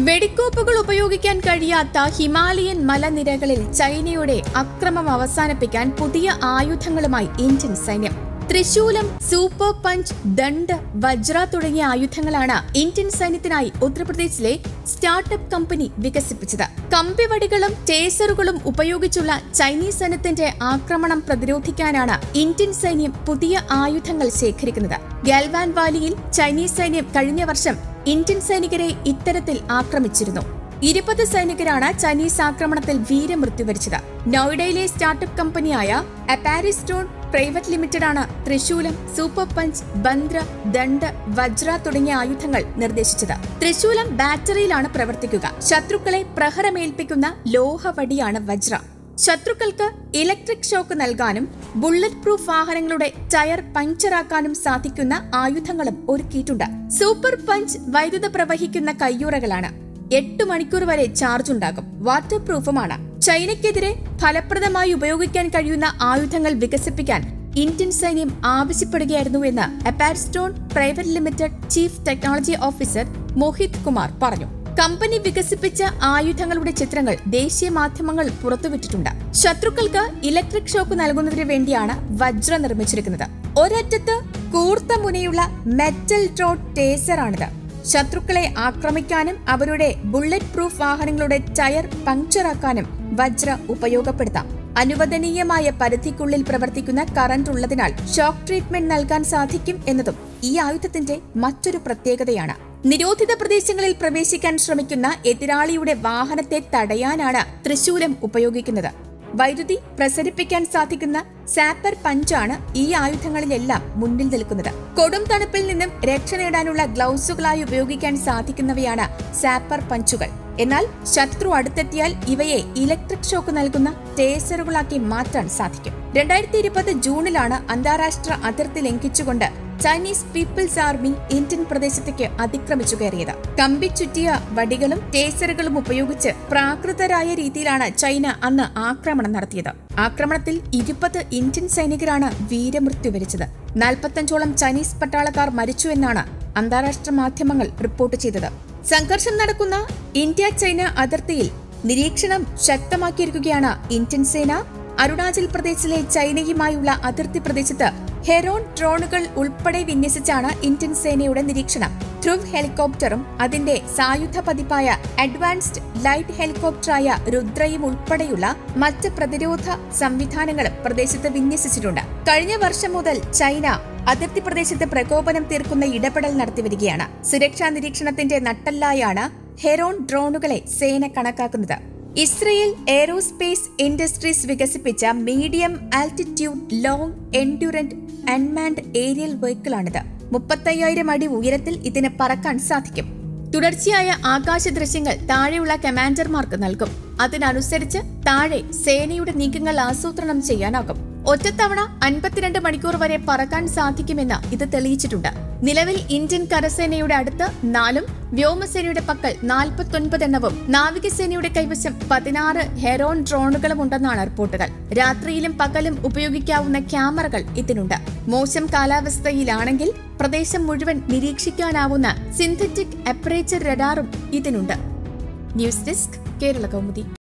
വെടിക്കോപ്പുകൾ ഉപയോഗിക്കാൻ കഴിയാത്ത ഹിമാലയൻ മലനിരകളിൽ ചൈനയുടെ അക്രമം അവസാനിപ്പിക്കാൻ പുതിയ ആയുധങ്ങളുമായി ഇന്ത്യൻ സൈന്യം ത്രിശൂലം സൂപ്പർ പഞ്ച് ദണ്ഡ് വജ്ര തുടങ്ങിയ ആയുധങ്ങളാണ് ഇന്ത്യൻ സൈന്യത്തിനായി ഉത്തർപ്രദേശിലെ സ്റ്റാർട്ടപ്പ് കമ്പനി വികസിപ്പിച്ചത് കമ്പിവടികളും ടേസറുകളും ഉപയോഗിച്ചുള്ള ചൈനീസ് സൈന്യത്തിന്റെ ആക്രമണം പ്രതിരോധിക്കാനാണ് ഇന്ത്യൻ സൈന്യം പുതിയ ആയുധങ്ങൾ ശേഖരിക്കുന്നത് ഗൽവാൻ വാലിയിൽ ചൈനീസ് സൈന്യം കഴിഞ്ഞ വർഷം ഇന്ത്യൻ സൈനികരെ ഇത്തരത്തിൽ ആക്രമിച്ചിരുന്നു ഇരുപത് സൈനികരാണ് ചൈനീസ് ആക്രമണത്തിൽ വീരമൃത്യു വരിച്ചത് നോയിഡയിലെ സ്റ്റാർട്ടപ്പ് കമ്പനിയായ അപ്പാരിസ്റ്റോൺ പ്രൈവറ്റ് ലിമിറ്റഡ് ആണ് തൃശൂലം സൂപ്പർ പഞ്ച് ബന്ദ്ര ദണ്ഡ് വജ്ര തുടങ്ങിയ ആയുധങ്ങൾ നിർദ്ദേശിച്ചത് തൃശൂലം ബാറ്ററിയിലാണ് പ്രവർത്തിക്കുക ശത്രുക്കളെ പ്രഹരമേൽപ്പിക്കുന്ന ലോഹവടിയാണ് വജ്ര ശത്രുക്കൾക്ക് ഇലക്ട്രിക് ഷോക്ക് നൽകാനും ബുള്ളറ്റ് പ്രൂഫ് വാഹനങ്ങളുടെ ടയർ പഞ്ചറാക്കാനും സാധിക്കുന്ന ആയുധങ്ങളും ഒരുക്കിയിട്ടുണ്ട് സൂപ്പർ പഞ്ച് വൈദ്യുത പ്രവഹിക്കുന്ന കയ്യുറകളാണ് എട്ട് മണിക്കൂർ വരെ ചാർജ് ഉണ്ടാകും വാട്ടർ പ്രൂഫുമാണ് ചൈനയ്ക്കെതിരെ ഫലപ്രദമായി ഉപയോഗിക്കാൻ കഴിയുന്ന ആയുധങ്ങൾ വികസിപ്പിക്കാൻ ഇന്ത്യൻ സൈന്യം ആവശ്യപ്പെടുകയായിരുന്നു എന്ന് Apastron private limited chief technology officer Mohit Kumar പറഞ്ഞു കമ്പനി വികസിപ്പിച്ച ആയുധങ്ങളുടെ ചിത്രങ്ങൾ ദേശീയ മാധ്യമങ്ങൾ പുറത്തുവിട്ടിട്ടുണ്ട് ശത്രുക്കൾക്ക് ഇലക്ട്രിക് ഷോക്ക് നൽകുന്നതിന് വേണ്ടിയാണ് വജ്ര നിർമ്മിച്ചിരിക്കുന്നത് ഒരറ്റത്ത് കൂർത്ത മുനയുള്ള മെറ്റൽ ട്രോട്ട് ടേസറാണിത് ശത്രുക്കളെ ആക്രമിക്കാനും അവരുടെ ബുള്ളറ്റ് പ്രൂഫ് വാഹനങ്ങളുടെ ടയർ പങ്ക്ചറാക്കാനും വജ്ര ഉപയോഗപ്പെടുത്താം അനുവദനീയമായ പരിധിക്കുള്ളിൽ പ്രവർത്തിക്കുന്ന കറന്റ് ഉള്ളതിനാൽ ഷോക്ക് ട്രീറ്റ്മെന്റ് നൽകാൻ സാധിക്കും എന്നതും ഈ ആയുധത്തിന്റെ മറ്റൊരു പ്രത്യേകതയാണ് നിരോധിത പ്രദേശങ്ങളിൽ പ്രവേശിക്കാൻ ശ്രമിക്കുന്ന എതിരാളിയുടെ വാഹനത്തെ തടയാനാണ് തൃശൂലം ഉപയോഗിക്കുന്നത് വൈദ്യുതി പ്രസരിപ്പിക്കാൻ സാധിക്കുന്ന സാപ്പർ പഞ്ചാണ് ഈ ആയുധങ്ങളിലെല്ലാം മുന്നിൽ നിൽക്കുന്നത് കൊടും തണുപ്പിൽ നിന്നും രക്ഷ നേടാനുള്ള ഗ്ലൗസുകളായി ഉപയോഗിക്കാൻ സാധിക്കുന്നവയാണ് സാപ്പർ പഞ്ചുകൾ എന്നാൽ ശത്രു അടുത്തെത്തിയാൽ ഇവയെ ഇലക്ട്രിക് ഷോക്ക് നൽകുന്ന ടേസറുകളാക്കി മാറ്റാൻ സാധിക്കും രണ്ടായിരത്തി ഇരുപത് ജൂണിലാണ് അന്താരാഷ്ട്ര അതിർത്തി ലംഘിച്ചുകൊണ്ട് ചൈനീസ് പീപ്പിൾസ് ആർമി ഇന്ത്യൻ പ്രദേശത്തേക്ക് അതിക്രമിച്ചു കയറിയത് കമ്പി ചുറ്റിയ വടികളും ടേസറുകളും ഉപയോഗിച്ച് പ്രാകൃതരായ രീതിയിലാണ് ചൈന അന്ന് ആക്രമണം നടത്തിയത് ആക്രമണത്തിൽ ഇരുപത് ഇന്ത്യൻ സൈനികരാണ് വീരമൃത്യു വരിച്ചത് നാൽപ്പത്തഞ്ചോളം ചൈനീസ് പട്ടാളക്കാർ മരിച്ചു എന്നാണ് അന്താരാഷ്ട്ര മാധ്യമങ്ങൾ റിപ്പോർട്ട് ചെയ്തത് സംഘർഷം നടക്കുന്ന ഇന്ത്യ ചൈന അതിർത്തിയിൽ നിരീക്ഷണം ശക്തമാക്കിയിരിക്കുകയാണ് ഇന്ത്യൻ സേന അരുണാചൽ പ്രദേശിലെ ചൈനയുമായുള്ള അതിർത്തി പ്രദേശത്ത് ഹെറോൺ ഡ്രോണുകൾ ഉൾപ്പെടെ വിന്യസിച്ചാണ് ഇന്ത്യൻ സേനയുടെ നിരീക്ഷണം ധ്രുവ് ഹെലികോപ്റ്ററും അതിന്റെ സായുധ പതിപ്പായ അഡ്വാൻസ്ഡ് ലൈറ്റ് ഹെലികോപ്റ്ററായ രുദ്രയും ഉൾപ്പെടെയുള്ള മറ്റ് പ്രതിരോധ സംവിധാനങ്ങളും പ്രദേശത്ത് വിന്യസിച്ചിട്ടുണ്ട് കഴിഞ്ഞ വർഷം മുതൽ ചൈന അതിർത്തി പ്രദേശത്ത് പ്രകോപനം തീർക്കുന്ന ഇടപെടൽ നടത്തിവരികയാണ് സുരക്ഷാ നിരീക്ഷണത്തിന്റെ നട്ടല്ലായാണ് ഹെറോൺ ഡ്രോണുകളെ സേന കണക്കാക്കുന്നത് ഇസ്രയേൽ എയറോസ്പേസ് ഇൻഡസ്ട്രീസ് വികസിപ്പിച്ച medium altitude long endurant unmanned aerial വെഹിക്കിളാണിത് മുപ്പത്തയ്യായിരം അടി ഉയരത്തിൽ ഇതിന് പറക്കാൻ സാധിക്കും തുടർച്ചയായ ആകാശ ദൃശ്യങ്ങൾ താഴെയുള്ള കമാൻഡർമാർക്ക് നൽകും അതിനനുസരിച്ച് താഴെ സേനയുടെ നീക്കങ്ങൾ ആസൂത്രണം ചെയ്യാനാകും ഒറ്റത്തവണ അൻപത്തിരണ്ട് മണിക്കൂർ വരെ പറക്കാൻ സാധിക്കുമെന്ന് ഇത് തെളിയിച്ചിട്ടുണ്ട് നിലവിൽ ഇന്ത്യൻ കരസേനയുടെ അടുത്ത് നാലും വ്യോമസേനയുടെ പക്കൽ നാൽപ്പത്തൊൻപത് എണ്ണവും നാവികസേനയുടെ കൈവശം പതിനാറ് ഹെറോൺ ഡ്രോണുകളും ഉണ്ടെന്നാണ് റിപ്പോർട്ടുകൾ രാത്രിയിലും പകലും ഉപയോഗിക്കാവുന്ന ക്യാമറകൾ ഇതിനുണ്ട് മോശം കാലാവസ്ഥയിലാണെങ്കിൽ പ്രദേശം മുഴുവൻ നിരീക്ഷിക്കാനാവുന്ന സിന്തറ്റിക് അപ്പറേച്ചർ റഡാറും ഇതിനുണ്ട് ന്യൂസ് ഡെസ്ക് കേരള കൗമുദി